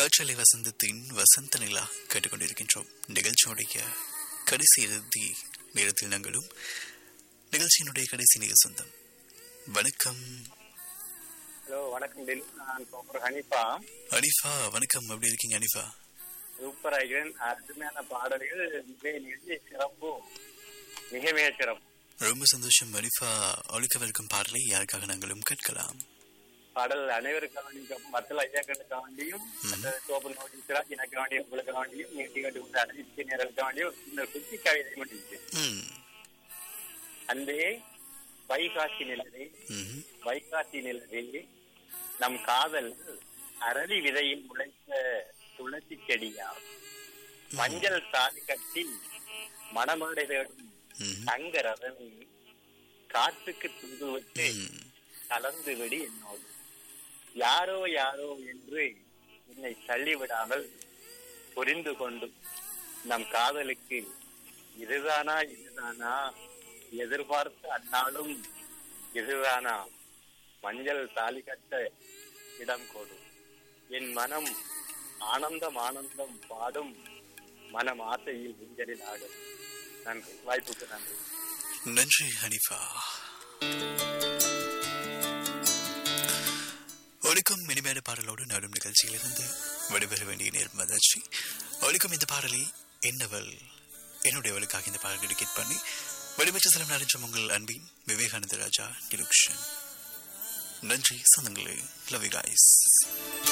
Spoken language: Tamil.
காற்றலை வசந்தத்தின் வசந்த நிலா கேட்டுக்கொண்டிருக்கின்றோம் நிகழ்ச்சியுடைய கடைசி இறுதி நேரத்தில் நாங்களும் நிகழ்ச்சியினுடைய கடைசி நேர சொந்தம் வணக்கம் ஹலோ வணக்கம் டெல்லி நான் சூப்பர் ஹனிஃபா அனிஃபா வணக்கம் எப்படி இருக்கீங்க அனிஃபா சூப்பர் ஆகிறேன் அருமையான பாடல்கள் மிக நிகழ்ச்சி சிறப்பு மிக மிக சிறப்பு ரொம்ப சந்தோஷம் அனிஃபா ஒழிக்கவிருக்கும் பாடலை யாருக்காக நாங்களும் கேட்கலாம் பாடல் அனைவருக்காக வேண்டியும் மத்தல ஐயாக்களுக்காக வேண்டியும் மற்ற சோப்பன் நோட்டி சிராஜ் எனக்கு வேண்டியும் உங்களுக்கு வேண்டியும் நீட்டி கட்டு கொண்டு அனைத்து நேரலுக்கு வேண்டியும் இந்த குச்சி கவிதை மட்டும் ம் அந்தே வைகாசி நிலவே ம் வைகாசி நிலவே நம் காதல் அரளி விதையில் முளைத்த துளசி செடியா மஞ்சள் தாலி கட்டி மணமடை தேடும் ம் தங்க ரதமே காற்றுக்கு துண்டு விட்டு ம் கலந்து விடு என்னோடு யாரோ யாரோ என்று என்னை தள்ளிவிடாமல் புரிந்து கொண்டு நம் காதலுக்கு இதுதானா இதுதானா எதிர்பார்த்து அந்நாளும் இதுதானா மஞ்சள் தாலி கட்ட இடம் கொடு என் மனம் ஆனந்தம் ஆனந்தம் பாடும் மனம் ஆசையில் ஊஞ்சலில் ஆடும் நன்றி வாய்ப்புக்கு நன்றி நன்றி ஹனிஃபா ஒழிக்கும் இனிமையான பாடலோடு நாடும் நிகழ்ச்சியிலிருந்து விடைபெற வேண்டிய நேரம் வந்தாச்சு ஒழிக்கும் இந்த பாடலை என்னவள் என்னுடையவளுக்காக இந்த பாடல் டெடிகேட் பண்ணி விடைபெற்ற செல்லும் நடிச்சம் உங்கள் அன்பின் விவேகானந்த ராஜா டிலுக்ஷன் நன்றி சொந்தங்களே லவ் யூ guys